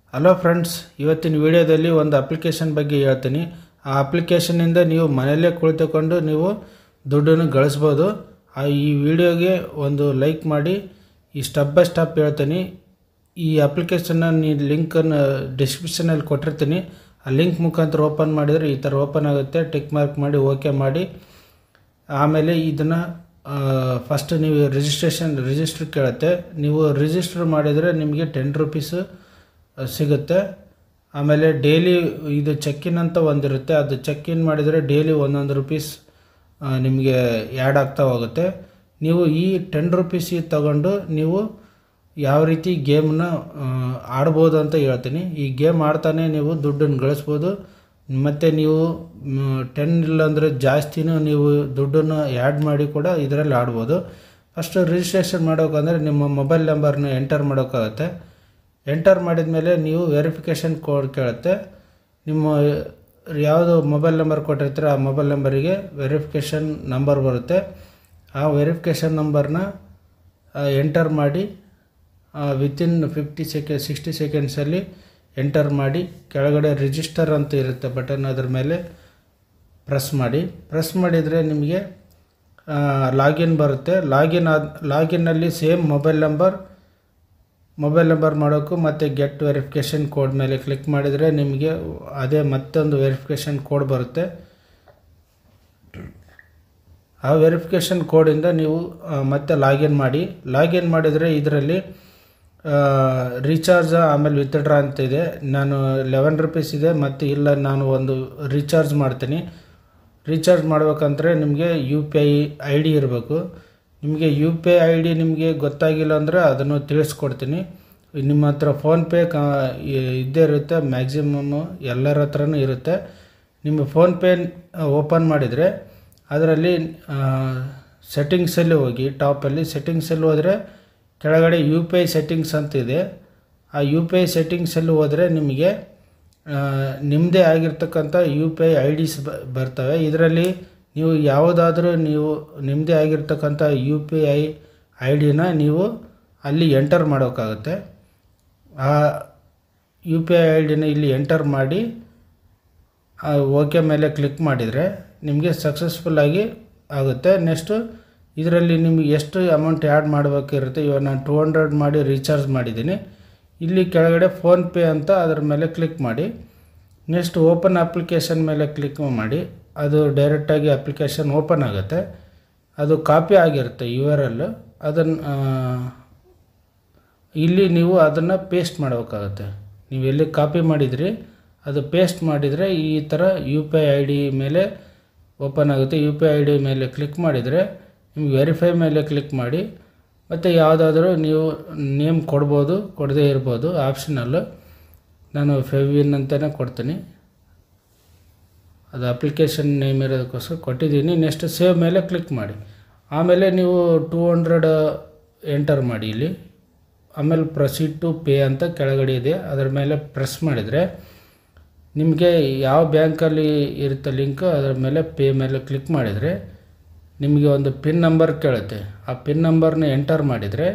hello friends ಇವತ್ತಿನ ವಿಡಿಯೋದಲ್ಲಿ ಒಂದು ಅಪ್ಲಿಕೇಶನ್ ಬಗ್ಗೆ ಹೇಳ್ತೀನಿ ಆ ಅಪ್ಲಿಕೇಶನ್ನಿಂದ ನೀವು ಮನೆಯಲ್ಲೇ ಕುಳಿತುಕೊಂಡು ನೀವು ದುಡ್ಡನ್ನು ಗಳಿಸ್ಬೋದು ಆ ಈ ವಿಡಿಯೋಗೆ ಒಂದು ಲೈಕ್ ಮಾಡಿ ಈ ಸ್ಟೆಪ್ ಬೈ ಸ್ಟೆಪ್ ಹೇಳ್ತೀನಿ ಈ ಅಪ್ಲಿಕೇಶನ್ನ ನೀ ಲಿಂಕನ್ನು ಡಿಸ್ಕ್ರಿಪ್ಷನಲ್ಲಿ ಕೊಟ್ಟಿರ್ತೀನಿ ಆ ಲಿಂಕ್ ಮುಖಾಂತರ ಓಪನ್ ಮಾಡಿದರೆ ಈ ಥರ ಓಪನ್ ಆಗುತ್ತೆ ಟಿಕ್ ಮಾರ್ಕ್ ಮಾಡಿ ಓಕೆ ಮಾಡಿ ಆಮೇಲೆ ಇದನ್ನು ಫಸ್ಟ್ ನೀವು ರಿಜಿಸ್ಟ್ರೇಷನ್ ರಿಜಿಸ್ಟ್ರ್ ಕೇಳುತ್ತೆ ನೀವು ರಿಜಿಸ್ಟರ್ ಮಾಡಿದರೆ ನಿಮಗೆ ಟೆನ್ ರುಪೀಸು ಸಿಗುತ್ತೆ ಆಮೇಲೆ ಡೈಲಿ ಇದು ಚೆಕ್ ಇನ್ ಅಂತ ಒಂದಿರುತ್ತೆ ಅದು ಚೆಕ್ ಇನ್ ಮಾಡಿದರೆ ಡೈಲಿ ಒಂದೊಂದು ರುಪೀಸ್ ನಿಮಗೆ ಆ್ಯಡ್ ಆಗ್ತಾ ಹೋಗುತ್ತೆ ನೀವು ಈ ಟೆನ್ ರುಪೀಸ್ ತಗೊಂಡು ನೀವು ಯಾವ ರೀತಿ ಗೇಮ್ನ ಆಡ್ಬೋದು ಅಂತ ಹೇಳ್ತೀನಿ ಈ ಗೇಮ್ ಆಡ್ತಾನೆ ನೀವು ದುಡ್ಡನ್ನು ಗಳಿಸ್ಬೋದು ಮತ್ತು ನೀವು ಟೆನ್ ಇಲ್ಲಾಂದರೆ ಜಾಸ್ತಿನೂ ನೀವು ದುಡ್ಡನ್ನು ಆ್ಯಡ್ ಮಾಡಿ ಕೂಡ ಇದರಲ್ಲಿ ಆಡ್ಬೋದು ಫಸ್ಟು ರಿಜಿಸ್ಟ್ರೇಷನ್ ಮಾಡೋಕಂದ್ರೆ ನಿಮ್ಮ ಮೊಬೈಲ್ ನಂಬರ್ನ ಎಂಟರ್ ಮಾಡೋಕ್ಕಾಗತ್ತೆ ಎಂಟರ್ ಮಾಡಿದ ಮೇಲೆ ನೀವು ವೆರಿಫಿಕೇಷನ್ ಕೋಡ್ ಕೇಳುತ್ತೆ ನಿಮ್ಮ ಯಾವುದು ಮೊಬೈಲ್ ನಂಬರ್ ಕೊಟ್ಟಿರ್ತೀರ ಆ ಮೊಬೈಲ್ ನಂಬರಿಗೆ ವೆರಿಫಿಕೇಷನ್ ನಂಬರ್ ಬರುತ್ತೆ ಆ ವೆರಿಫಿಕೇಷನ್ ನಂಬರ್ನ ಎಂಟರ್ ಮಾಡಿ ವಿತಿನ್ ಫಿಫ್ಟಿ ಸೆಕೆ ಸಿಕ್ಸ್ಟಿ ಸೆಕೆಂಡ್ಸಲ್ಲಿ ಎಂಟರ್ ಮಾಡಿ ಕೆಳಗಡೆ ರಿಜಿಸ್ಟರ್ ಅಂತ ಇರುತ್ತೆ ಬಟನ್ ಅದ್ರ ಮೇಲೆ ಪ್ರೆಸ್ ಮಾಡಿ ಪ್ರೆಸ್ ಮಾಡಿದರೆ ನಿಮಗೆ ಲಾಗಿನ್ ಬರುತ್ತೆ ಲಾಗಿನ್ ಆದ ಲಾಗಿನ್ನಲ್ಲಿ same mobile number mobile number ಮಾಡೋಕ್ಕೂ ಮತ್ತು ಗೆಟ್ ವೆರಿಫಿಕೇಷನ್ ಕೋಡ್ ಮೇಲೆ ಕ್ಲಿಕ್ ಮಾಡಿದರೆ ನಿಮಗೆ ಅದೇ ಮತ್ತೊಂದು ವೆರಿಫಿಕೇಷನ್ ಕೋಡ್ ಬರುತ್ತೆ ಆ ವೆರಿಫಿಕೇಷನ್ ಕೋಡಿಂದ ನೀವು ಮತ್ತೆ ಲಾಗಿನ್ ಮಾಡಿ ಲಾಗಿನ್ ಮಾಡಿದರೆ ಇದರಲ್ಲಿ ರೀಚಾರ್ಜ್ ಆಮೇಲೆ ವಿತ್ಡ್ರಾ ಅಂತ ಇದೆ ನಾನು ಲೆವೆನ್ ರುಪೀಸ್ ಇದೆ ಮತ್ತು ಇಲ್ಲ ನಾನು ಒಂದು ರೀಚಾರ್ಜ್ ಮಾಡ್ತೀನಿ ರೀಚಾರ್ಜ್ ಮಾಡ್ಬೇಕಂದ್ರೆ ನಿಮಗೆ U P I I D ಇರಬೇಕು ನಿಮಗೆ U P I I D ನಿಮಗೆ ಗೊತ್ತಾಗಿಲ್ಲ ಅಂದರೆ ಅದನ್ನು ತಿಳಿಸ್ಕೊಡ್ತೀನಿ ನಿಮ್ಮ ಹತ್ರ ಫೋನ್ಪೇ ಕ ಇದ್ದೇ ಇರುತ್ತೆ ಮ್ಯಾಕ್ಸಿಮಮ್ಮು ಎಲ್ಲರ ಹತ್ರನೂ ಇರುತ್ತೆ ನಿಮ್ಮ ಫೋನ್ಪೇ ಓಪನ್ ಮಾಡಿದರೆ ಅದರಲ್ಲಿ ಸೆಟ್ಟಿಂಗ್ಸಲ್ಲಿ ಹೋಗಿ ಟಾಪಲ್ಲಿ ಸೆಟ್ಟಿಂಗ್ಸಲ್ಲಿ ಹೋದರೆ ಕೆಳಗಡೆ ಯು ಪಿ ಐ ಸೆಟ್ಟಿಂಗ್ಸ್ ಅಂತ ಇದೆ ಆ ಯು ಪಿ ಐ ಸೆಟ್ಟಿಂಗ್ಸಲ್ಲಿ ಹೋದರೆ ನಿಮಗೆ ನಿಮ್ಮದೇ ಆಗಿರ್ತಕ್ಕಂಥ U P I I Ds ಬರ್ತವೆ ಇದರಲ್ಲಿ ನೀವು ಯಾವುದಾದ್ರೂ ನೀವು ನಿಮ್ಮದೇ ಆಗಿರ್ತಕ್ಕಂಥ ಯು ಪಿ ಐ ಐ ಡಿನ ನೀವು ಅಲ್ಲಿ ಎಂಟರ್ ಮಾಡೋಕ್ಕಾಗುತ್ತೆ ಆ ಯು ಪಿ ಐ ಐ ಡಿನ ಇಲ್ಲಿ ಎಂಟರ್ ಮಾಡಿ ಓಕೆ ಮೇಲೆ ಕ್ಲಿಕ್ ಮಾಡಿದರೆ ನಿಮಗೆ ಸಕ್ಸಸ್ಫುಲ್ಲಾಗಿ ಆಗುತ್ತೆ ನೆಕ್ಸ್ಟು ಇದರಲ್ಲಿ ನಿಮಗೆ ಎಷ್ಟು ಅಮೌಂಟ್ ಆ್ಯಡ್ ಮಾಡಬೇಕಿರುತ್ತೆ ಇವಾಗ ನಾನು ಟೂ ಹಂಡ್ರೆಡ್ ಮಾಡಿ ರೀಚಾರ್ಜ್ ಮಾಡಿದ್ದೀನಿ ಇಲ್ಲಿ ಕೆಳಗಡೆ ಫೋನ್ಪೇ ಅಂತ ಅದರ ಮೇಲೆ ಕ್ಲಿಕ್ ಮಾಡಿ ನೆಕ್ಸ್ಟ್ ಓಪನ್ ಅಪ್ಲಿಕೇಶನ್ ಮೇಲೆ ಕ್ಲಿಕ್ ಮಾಡಿ ಅದು ಡೈರೆಕ್ಟಾಗಿ ಅಪ್ಲಿಕೇಶನ್ ಓಪನ್ ಆಗುತ್ತೆ ಅದು ಕಾಪಿ ಆಗಿರುತ್ತೆ ಯು ಆರ್ ಎಲ್ ಅದನ್ನು ಇಲ್ಲಿ ನೀವು ಅದನ್ನು ಪೇಸ್ಟ್ ಮಾಡಬೇಕಾಗತ್ತೆ ನೀವು ಎಲ್ಲಿ ಕಾಪಿ ಮಾಡಿದ್ರಿ ಅದು ಪೇಸ್ಟ್ ಮಾಡಿದರೆ ಈ ಥರ U P I I D ಮೇಲೆ ಓಪನ್ ಆಗುತ್ತೆ U P I I D ಮೇಲೆ ಕ್ಲಿಕ್ ಮಾಡಿದರೆ ನಿಮ್ಗೆ ವೆರಿಫೈ ಮೇಲೆ ಕ್ಲಿಕ್ ಮಾಡಿ ಮತ್ತು ಯಾವುದಾದ್ರೂ ನೀವು ನೇಮ್ ಕೊಡ್ಬೋದು ಕೊಡದೇ ಇರ್ಬೋದು ಆಪ್ಷನಲ್ಲು ನಾನು ಫೆವಿನ್ ಅಂತಲೇ ಕೊಡ್ತೀನಿ ಅದು ಅಪ್ಲಿಕೇಶನ್ ನೇಮ್ ಇರೋದಕ್ಕೋಸ್ಕರ ಕೊಟ್ಟಿದ್ದೀನಿ ನೆಕ್ಸ್ಟ್ ಸೇವ್ ಮೇಲೆ ಕ್ಲಿಕ್ ಮಾಡಿ ಆಮೇಲೆ ನೀವು ಟೂ ಹಂಡ್ರೆಡ್ ಎಂಟರ್ ಮಾಡಿ ಇಲ್ಲಿ ಆಮೇಲೆ ಪ್ರೊಸೀಡ್ ಟು ಪೇ ಅಂತ ಕೆಳಗಡೆ ಇದೆ ಅದರ ಮೇಲೆ ಪ್ರೆಸ್ ಮಾಡಿದರೆ ನಿಮಗೆ ಯಾವ ಬ್ಯಾಂಕಲ್ಲಿ ಇರುತ್ತೆ ಲಿಂಕ್ ಅದರ ಮೇಲೆ ಪೇ ಮೇಲೆ ಕ್ಲಿಕ್ ಮಾಡಿದರೆ ನಿಮಗೆ ಒಂದು ಪಿನ್ ನಂಬರ್ ಕೇಳುತ್ತೆ ಆ ಪಿನ್ ನಂಬರ್ನ ಎಂಟರ್ ಮಾಡಿದರೆ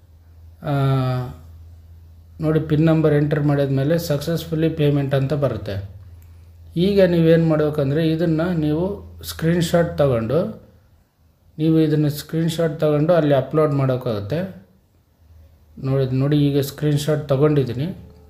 ನೋಡಿ ಪಿನ್ ನಂಬರ್ ಎಂಟರ್ ಮಾಡಿದ ಮೇಲೆ ಸಕ್ಸಸ್ಫುಲಿ ಪೇಮೆಂಟ್ ಅಂತ ಬರುತ್ತೆ ಈಗ ನೀವೇನು ಮಾಡಬೇಕಂದ್ರೆ ಇದನ್ನು ನೀವು ಸ್ಕ್ರೀನ್ಶಾಟ್ ತಗೊಂಡು ನೀವು ಇದನ್ನು ಸ್ಕ್ರೀನ್ಶಾಟ್ ತಗೊಂಡು ಅಲ್ಲಿ ಅಪ್ಲೋಡ್ ಮಾಡೋಕ್ಕಾಗುತ್ತೆ ನೋಡಿ ನೋಡಿ ಈಗ ಸ್ಕ್ರೀನ್ಶಾಟ್ ತೊಗೊಂಡಿದ್ದೀನಿ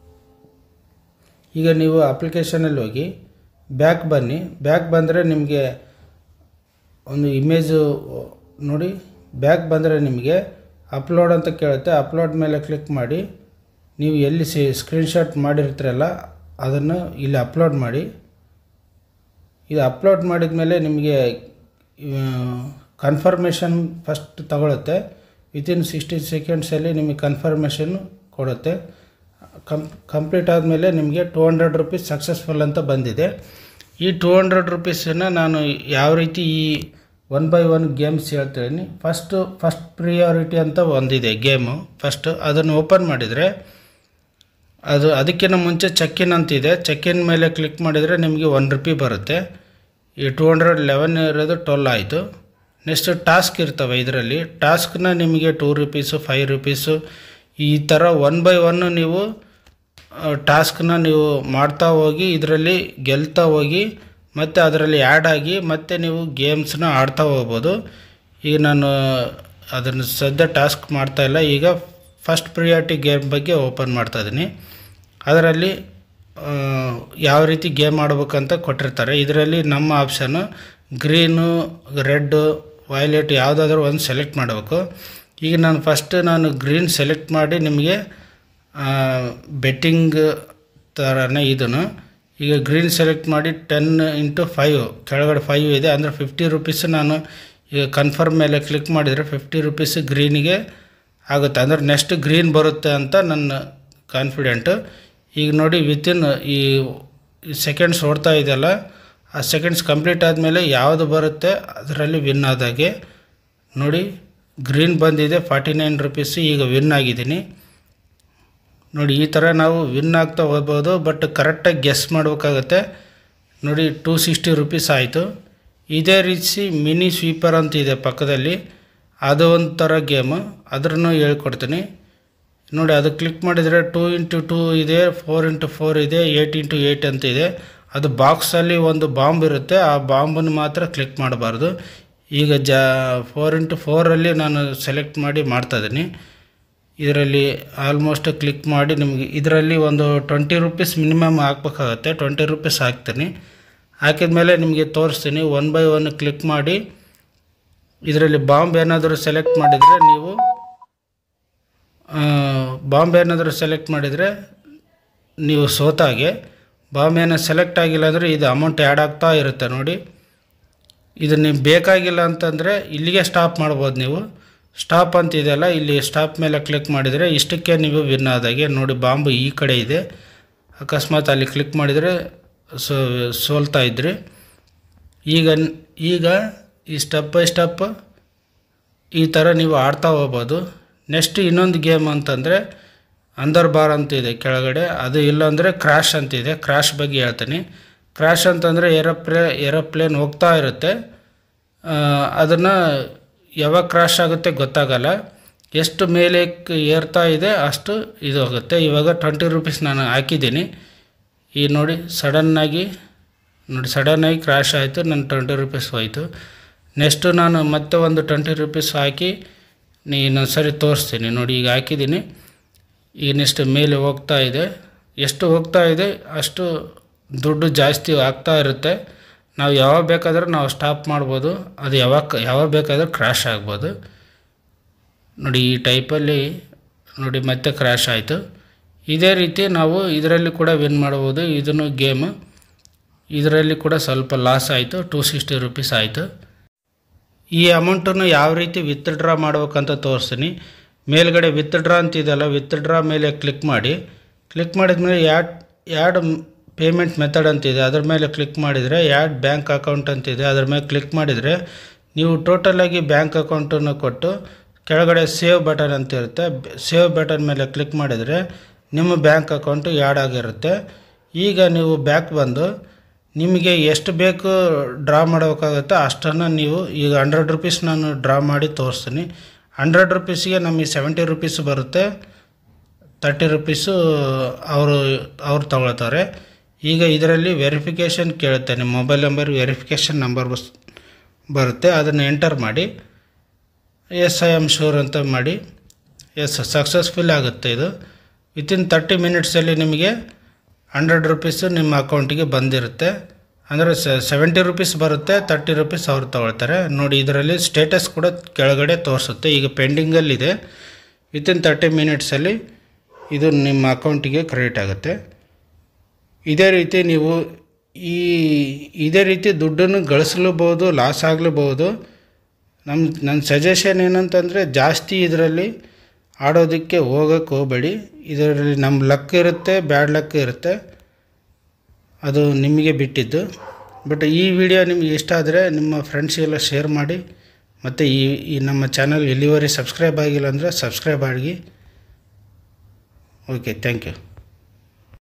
ಈಗ ನೀವು ಅಪ್ಲಿಕೇಶನಲ್ಲಿ ಹೋಗಿ ಬ್ಯಾಕ್ ಬನ್ನಿ ಬ್ಯಾಕ್ ಬಂದರೆ ನಿಮಗೆ ಒಂದು ಇಮೇಜು ನೋಡಿ ಬ್ಯಾಕ್ ಬಂದರೆ ನಿಮಗೆ ಅಪ್ಲೋಡ್ ಅಂತ ಕೇಳುತ್ತೆ ಅಪ್ಲೋಡ್ ಮೇಲೆ ಕ್ಲಿಕ್ ಮಾಡಿ ನೀವು ಎಲ್ಲಿ ಸಿ ಸ್ಕ್ರೀನ್ಶಾಟ್ ಮಾಡಿರ್ತೀರಲ್ಲ ಅದನ್ನು ಇಲ್ಲಿ ಅಪ್ಲೋಡ್ ಮಾಡಿ ಇದು ಅಪ್ಲೋಡ್ ಮಾಡಿದ ಮೇಲೆ ನಿಮಗೆ ಕನ್ಫರ್ಮೇಷನ್ ಫಸ್ಟ್ ತಗೊಳುತ್ತೆ ವಿತಿನ್ ಸಿಕ್ಸ್ಟಿ ಸೆಕೆಂಡ್ಸಲ್ಲಿ ನಿಮಗೆ ಕನ್ಫರ್ಮೇಷನ್ ಕೊಡುತ್ತೆ ಕಂಪ್ ಕಂಪ್ಲೀಟ್ ಆದಮೇಲೆ ನಿಮಗೆ ಟೂ ಹಂಡ್ರೆಡ್ ರುಪೀಸ್ ಸಕ್ಸಸ್ಫುಲ್ ಅಂತ ಬಂದಿದೆ ಈ ಟೂ ಹಂಡ್ರೆಡ್ ರುಪೀಸನ್ನು ನಾನು ಯಾವ ರೀತಿ ಈ ಒನ್ ಬೈ ಒನ್ ಗೇಮ್ಸ್ ಹೇಳ್ತೀನಿ ಫಸ್ಟು ಫಸ್ಟ್ ಪ್ರಿಯಾರಿಟಿ ಅಂತ ಒಂದಿದೆ ಗೇಮು ಫಸ್ಟು ಅದನ್ನು ಓಪನ್ ಮಾಡಿದರೆ ಅದು ಅದಕ್ಕಿಂತ ಮುಂಚೆ ಚೆಕ್ ಇನ್ ಅಂತಿದೆ ಚೆಕ್ ಇನ್ ಮೇಲೆ ಕ್ಲಿಕ್ ಮಾಡಿದರೆ ನಿಮಗೆ ಒನ್ ರುಪಿ ಬರುತ್ತೆ ಈ ಟೂ ಹಂಡ್ರೆಡ್ ಲೆವೆನ್ ಇರೋದು ಟ್ವೆಲ್ ಆಯಿತು ನೆಕ್ಸ್ಟ್ ಟಾಸ್ಕ್ ಇರ್ತವೆ ಇದರಲ್ಲಿ ಟಾಸ್ಕ್ನ ನಿಮಗೆ ಟೂ ರುಪೀಸು ಫೈವ್ ರುಪೀಸು ಈ ಥರ ಒನ್ ಬೈ ಒನ್ನು ನೀವು ಟಾಸ್ಕ್ನ ನೀವು ಮಾಡ್ತಾ ಹೋಗಿ ಇದರಲ್ಲಿ ಗೆಲ್ತಾ ಹೋಗಿ ಮತ್ತು ಅದರಲ್ಲಿ ಆ್ಯಡ್ ಆಗಿ ಮತ್ತೆ ನೀವು ಗೇಮ್ಸ್ನ ಆಡ್ತಾ ಹೋಗ್ಬೋದು ಈಗ ನಾನು ಅದನ್ನು ಸದ್ಯ ಟಾಸ್ಕ್ ಮಾಡ್ತಾ ಇಲ್ಲ ಈಗ ಫಸ್ಟ್ ಪ್ರಿಯಾರಿಟಿ ಗೇಮ್ ಬಗ್ಗೆ ಓಪನ್ ಮಾಡ್ತಾ ಇದ್ದೀನಿ ಅದರಲ್ಲಿ ಆ, ಯಾವ ರೀತಿ ಗೇಮ್ ಆಡ್ಬೇಕಂತ ಕೊಟ್ಟಿರ್ತಾರೆ ಇದರಲ್ಲಿ ನಮ್ಮ ಆಪ್ಷನ್ನು ಗ್ರೀನು ರೆಡ್ಡು ವೈಲೆಟ್ ಯಾವುದಾದ್ರೂ ಒಂದು ಸೆಲೆಕ್ಟ್ ಮಾಡಬೇಕು ಈಗ ನಾನು ಫಸ್ಟ್ ನಾನು ಗ್ರೀನ್ ಸೆಲೆಕ್ಟ್ ಮಾಡಿ ನಿಮಗೆ ಬೆಟ್ಟಿಂಗ್ ಥರನೇ ಇದನ್ನು ಈಗ ಗ್ರೀನ್ ಸೆಲೆಕ್ಟ್ ಮಾಡಿ ಟೆನ್ ಇಂಟು ಫೈವ್ ಕೆಳಗಡೆ ಫೈವ್ ಇದೆ ಅಂದರೆ ಫಿಫ್ಟಿ ರುಪೀಸ್ ನಾನು ಈಗ ಕನ್ಫರ್ಮ್ ಮೇಲೆ ಕ್ಲಿಕ್ ಮಾಡಿದರೆ ಫಿಫ್ಟಿ ರುಪೀಸ್ ಗ್ರೀನಿಗೆ ಆಗುತ್ತೆ ಅಂದರೆ ನೆಕ್ಸ್ಟ್ ಗ್ರೀನ್ ಬರುತ್ತೆ ಅಂತ ನನ್ನ ಕಾನ್ಫಿಡೆಂಟು ಈಗ ನೋಡಿ ವಿತಿನ್ ಈ ಸೆಕೆಂಡ್ಸ್ ಓಡ್ತಾ ಇದೆಯಲ್ಲ ಆ ಸೆಕೆಂಡ್ಸ್ ಕಂಪ್ಲೀಟ್ ಆದಮೇಲೆ ಯಾವುದು ಬರುತ್ತೆ ಅದರಲ್ಲಿ ವಿನ್ ಆದಾಗೆ ನೋಡಿ ಗ್ರೀನ್ ಬಂದಿದೆ ಫಾರ್ಟಿ ನೈನ್ ರುಪೀಸ್ ಈಗ ವಿನ್ ಆಗಿದ್ದೀನಿ ನೋಡಿ ಈ ಥರ ನಾವು ವಿನ್ ಆಗ್ತಾ ಹೋಗ್ಬೋದು ಬಟ್ ಕರೆಕ್ಟಾಗಿ ಗೆಸ್ ಮಾಡಬೇಕಾಗತ್ತೆ ನೋಡಿ ಟೂ ಸಿಕ್ಸ್ಟಿ ರುಪೀಸ್ ಆಯಿತು ಇದೇ ರೀತಿ ಮಿನಿ ಸ್ವೀಪರ್ ಅಂತ ಇದೆ ಪಕ್ಕದಲ್ಲಿ ಅದು ಒಂಥರ ಗೇಮು ಅದ್ರನ್ನು ಹೇಳ್ಕೊಡ್ತೀನಿ ನೋಡಿ ಅದು ಕ್ಲಿಕ್ ಮಾಡಿದರೆ ಟೂ ಇಂಟು ಟೂ ಇದೆ ಫೋರ್ ಇಂಟು ಫೋರ್ ಇದೆ ಏಯ್ಟ್ ಇಂಟು ಏಯ್ಟ್ ಅಂತ ಇದೆ ಅದು ಬಾಕ್ಸಲ್ಲಿ ಒಂದು ಬಾಂಬ್ ಇರುತ್ತೆ ಆ ಬಾಂಬನ್ನು ಮಾತ್ರ ಕ್ಲಿಕ್ ಮಾಡಬಾರ್ದು ಈಗ ಜಾ ಫೋರ್ ಇಂಟು ಫೋರಲ್ಲಿ ನಾನು ಸೆಲೆಕ್ಟ್ ಮಾಡಿ ಮಾಡ್ತಾಯಿದ್ದೀನಿ ಇದರಲ್ಲಿ ಆಲ್ಮೋಸ್ಟ್ ಕ್ಲಿಕ್ ಮಾಡಿ ನಿಮಗೆ ಇದರಲ್ಲಿ ಒಂದು ಟ್ವೆಂಟಿ ರುಪೀಸ್ ಮಿನಿಮಮ್ ಹಾಕ್ಬೇಕಾಗತ್ತೆ ಟ್ವೆಂಟಿ ರುಪೀಸ್ ಹಾಕ್ತೀನಿ ಹಾಕಿದ ಮೇಲೆ ನಿಮಗೆ ತೋರಿಸ್ತೀನಿ ಒನ್ ಬೈ ಒನ್ ಕ್ಲಿಕ್ ಮಾಡಿ ಇದರಲ್ಲಿ ಬಾಂಬ್ ಏನಾದರೂ ಸೆಲೆಕ್ಟ್ ಮಾಡಿದರೆ ನೀವು ಬಾಂಬ್ ಏನಾದರೂ ಸೆಲೆಕ್ಟ್ ಮಾಡಿದರೆ ನೀವು ಸೋತಾಗೆ ಬಾಂಬ್ ಏನೋ ಸೆಲೆಕ್ಟ್ ಆಗಿಲ್ಲ ಅಂದರೆ ಇದು ಅಮೌಂಟ್ ಆ್ಯಡ್ ಆಗ್ತಾ ಇರುತ್ತೆ ನೋಡಿ ಇದು ನಿಮ್ಗೆ ಬೇಕಾಗಿಲ್ಲ ಅಂತಂದರೆ ಇಲ್ಲಿಗೆ ಸ್ಟಾಪ್ ಮಾಡ್ಬೋದು ನೀವು ಸ್ಟಾಪ್ ಅಂತ ಇದೆಯಲ್ಲ ಇಲ್ಲಿ ಸ್ಟಾಪ್ ಮೇಲೆ ಕ್ಲಿಕ್ ಮಾಡಿದರೆ ಇಷ್ಟಕ್ಕೆ ನೀವು ವಿನ್ ಆದಾಗೆ ನೋಡಿ ಬಾಂಬು ಈ ಕಡೆ ಇದೆ ಅಕಸ್ಮಾತ್ ಅಲ್ಲಿ ಕ್ಲಿಕ್ ಮಾಡಿದರೆ ಸೋ ಸೋಲ್ತಾ ಇದ್ರಿ ಈಗ ಈಗ ಈ ಸ್ಟೆಪ್ ಬೈ ಸ್ಟೆಪ್ ಈ ಥರ ನೀವು ಆಡ್ತಾ ಹೋಗ್ಬೋದು ನೆಕ್ಸ್ಟ್ ಇನ್ನೊಂದು ಗೇಮ್ ಅಂತಂದರೆ ಅಂದರ್ ಬಾರ್ ಅಂತ ಇದೆ ಕೆಳಗಡೆ ಅದು ಇಲ್ಲಾಂದರೆ ಕ್ರ್ಯಾಶ್ ಅಂತ ಇದೆ ಕ್ರ್ಯಾಶ್ ಬಗ್ಗೆ ಹೇಳ್ತೀನಿ ಕ್ರ್ಯಾಶ್ ಅಂತಂದರೆ ಏರೋಪ್ಲೇ ಏರೋಪ್ಲೇನ್ ಹೋಗ್ತಾ ಇರುತ್ತೆ ಅದನ್ನು ಯಾವಾಗ ಕ್ರಾಶ್ ಆಗುತ್ತೆ ಗೊತ್ತಾಗಲ್ಲ ಎಷ್ಟು ಮೇಲೆ ಕ್- ಏರ್ತಾ ಇದೆ ಅಷ್ಟು ಇದು ಆಗುತ್ತೆ ಇವಾಗ ಟ್ವೆಂಟಿ ರುಪೀಸ್ ನಾನು ಹಾಕಿದ್ದೀನಿ ಈ ನೋಡಿ ಸಡನ್ನಾಗಿ ನೋಡಿ ಸಡನ್ನಾಗಿ ಕ್ರ್ಯಾಶ್ ಆಯಿತು ನನ್ನ ಟ್ವೆಂಟಿ ರುಪೀಸ್ ಹೋಯಿತು ನೆಕ್ಸ್ಟು ನಾನು ಮತ್ತೆ ಒಂದು ಟ್ವೆಂಟಿ ರುಪೀಸ್ ಹಾಕಿ ನೀ ಇನ್ನೊಂದು ಸರಿ ತೋರಿಸ್ತೀನಿ ನೋಡಿ ಈಗ ಹಾಕಿದ್ದೀನಿ ಈಗ ನೆಕ್ಸ್ಟ್ ಮೇಲೆ ಹೋಗ್ತಾ ಇದೆ ಎಷ್ಟು ಹೋಗ್ತಾ ಇದೆ ಅಷ್ಟು ದುಡ್ಡು ಜಾಸ್ತಿ ಆಗ್ತಾ ಇರುತ್ತೆ ನಾವು ಯಾವಾಗ ಬೇಕಾದರೂ ನಾವು ಸ್ಟಾಪ್ ಮಾಡ್ಬೋದು ಅದು ಯಾವಾಗ ಯಾವಾಗ ಬೇಕಾದರೂ ಕ್ರ್ಯಾಶ್ ಆಗ್ಬೋದು ನೋಡಿ ಈ ಟೈಪಲ್ಲಿ ನೋಡಿ ಮತ್ತೆ ಕ್ರ್ಯಾಶ್ ಆಯಿತು ಇದೇ ರೀತಿ ನಾವು ಇದರಲ್ಲಿ ಕೂಡ ವಿನ್ ಮಾಡ್ಬೋದು ಇದನ್ನು ಗೇಮ್ ಇದರಲ್ಲಿ ಕೂಡ ಸ್ವಲ್ಪ ಲಾಸ್ ಆಯಿತು ಟೂ ಸಿಕ್ಸ್ಟಿ ರುಪೀಸ್ ಆಯಿತು ಈ ಅಮೌಂಟನ್ನು ಯಾವ ರೀತಿ ವಿತ್ಡ್ರಾ ಮಾಡ್ಬೇಕಂತ ತೋರಿಸ್ತೀನಿ ಮೇಲ್ಗಡೆ ವಿತ್ಡ್ರಾ ಅಂತಿದೆಯಲ್ಲ ವಿತ್ಡ್ರಾ ಮೇಲೆ ಕ್ಲಿಕ್ ಮಾಡಿ ಕ್ಲಿಕ್ ಮಾಡಿದ್ಮೇಲೆ ಯಾಡ್ ಯಾಡ್ ಪೇಮೆಂಟ್ ಮೆಥಡ್ ಅಂತಿದೆ ಅದ್ರ ಮೇಲೆ ಕ್ಲಿಕ್ ಮಾಡಿದರೆ ಯಾಡ್ ಬ್ಯಾಂಕ್ ಅಕೌಂಟ್ ಅಂತಿದೆ ಅದ್ರ ಮೇಲೆ ಕ್ಲಿಕ್ ಮಾಡಿದರೆ ನೀವು ಟೋಟಲಾಗಿ ಬ್ಯಾಂಕ್ ಅಕೌಂಟನ್ನು ಕೊಟ್ಟು ಕೆಳಗಡೆ ಸೇವ್ ಬಟನ್ ಅಂತ ಇರುತ್ತೆ ಸೇವ್ ಬಟನ್ ಮೇಲೆ ಕ್ಲಿಕ್ ಮಾಡಿದರೆ ನಿಮ್ಮ ಬ್ಯಾಂಕ್ ಅಕೌಂಟು ಯಾಡ್ ಆಗಿರುತ್ತೆ ಈಗ ನೀವು ಬ್ಯಾಕ್ ಬಂದು ನಿಮಗೆ ಎಷ್ಟು ಬೇಕು ಡ್ರಾ ಮಾಡಬೇಕಾಗುತ್ತೆ ಅಷ್ಟನ್ನು ನೀವು ಈಗ ಹಂಡ್ರೆಡ್ ರುಪೀಸ್ ನಾನು ಡ್ರಾ ಮಾಡಿ ತೋರಿಸ್ತೀನಿ ಹಂಡ್ರೆಡ್ ರುಪೀಸಿಗೆ ನಮಗೆ ಸೆವೆಂಟಿ ರುಪೀಸ್ ಬರುತ್ತೆ ತರ್ಟಿ ರುಪೀಸು ಅವರು ಅವ್ರು ತಗೊಳ್ತಾರೆ ಈಗ ಇದರಲ್ಲಿ ವೆರಿಫಿಕೇಷನ್ ಕೇಳುತ್ತೆ ನಿಮ್ಮ ಮೊಬೈಲ್ ನಂಬರ್ ವೆರಿಫಿಕೇಷನ್ ನಂಬರ್ ಬಸ್ ಬರುತ್ತೆ ಅದನ್ನು ಎಂಟರ್ ಮಾಡಿ ಎಸ್ ಐ ಆಮ್ ಶೂರ್ ಅಂತ ಮಾಡಿ ಎಸ್ ಸಕ್ಸಸ್ಫುಲ್ ಆಗುತ್ತೆ ಇದು ವಿತಿನ್ ತರ್ಟಿ ಮಿನಿಟ್ಸಲ್ಲಿ ನಿಮಗೆ ಹಂಡ್ರೆಡ್ ರುಪೀಸು ನಿಮ್ಮ ಅಕೌಂಟಿಗೆ ಬಂದಿರುತ್ತೆ ಅಂದರೆ ಸೆವೆಂಟಿ ರುಪೀಸ್ ಬರುತ್ತೆ ತರ್ಟಿ ರುಪೀಸ್ ಅವ್ರು ತಗೊಳ್ತಾರೆ ನೋಡಿ ಇದರಲ್ಲಿ ಸ್ಟೇಟಸ್ ಕೂಡ ಕೆಳಗಡೆ ತೋರಿಸುತ್ತೆ ಈಗ ಪೆಂಡಿಂಗಲ್ಲಿದೆ ವಿತಿನ್ ತರ್ಟಿ ಮಿನಿಟ್ಸಲ್ಲಿ ಇದು ನಿಮ್ಮ ಅಕೌಂಟಿಗೆ ಕ್ರೆಡಿಟ್ ಆಗುತ್ತೆ ಇದೇ ರೀತಿ ನೀವು ಈ ಇದೇ ರೀತಿ ದುಡ್ಡನ್ನು ಗಳಿಸಲೂಬಹುದು ಲಾಸ್ ಆಗಲೂಬಹುದು ನಮ್ಮ ನನ್ನ ಸಜೆಷನ್ ಏನಂತಂದರೆ ಜಾಸ್ತಿ ಇದರಲ್ಲಿ ಆಡೋದಕ್ಕೆ ಹೋಗೋಕ್ಕೆ ಹೋಗಬೇಡಿ ಇದರಲ್ಲಿ ನಮ್ಮ ಲಕ್ ಇರುತ್ತೆ ಬ್ಯಾಡ್ ಲಕ್ ಇರುತ್ತೆ ಅದು ನಿಮಗೆ ಬಿಟ್ಟಿದ್ದು ಬಟ್ ಈ ವಿಡಿಯೋ ನಿಮಗೆ ಇಷ್ಟ ಆದರೆ ನಿಮ್ಮ ಫ್ರೆಂಡ್ಸಿಗೆಲ್ಲ ಶೇರ್ ಮಾಡಿ ಮತ್ತು ಈ ಈ ನಮ್ಮ ಚಾನಲ್ ಇಲ್ಲಿವರೆಗೆ ಸಬ್ಸ್ಕ್ರೈಬ್ ಆಗಿಲ್ಲ ಅಂದರೆ ಸಬ್ಸ್ಕ್ರೈಬ್ ಆಗಿ ಓಕೆ ಥ್ಯಾಂಕ್ ಯು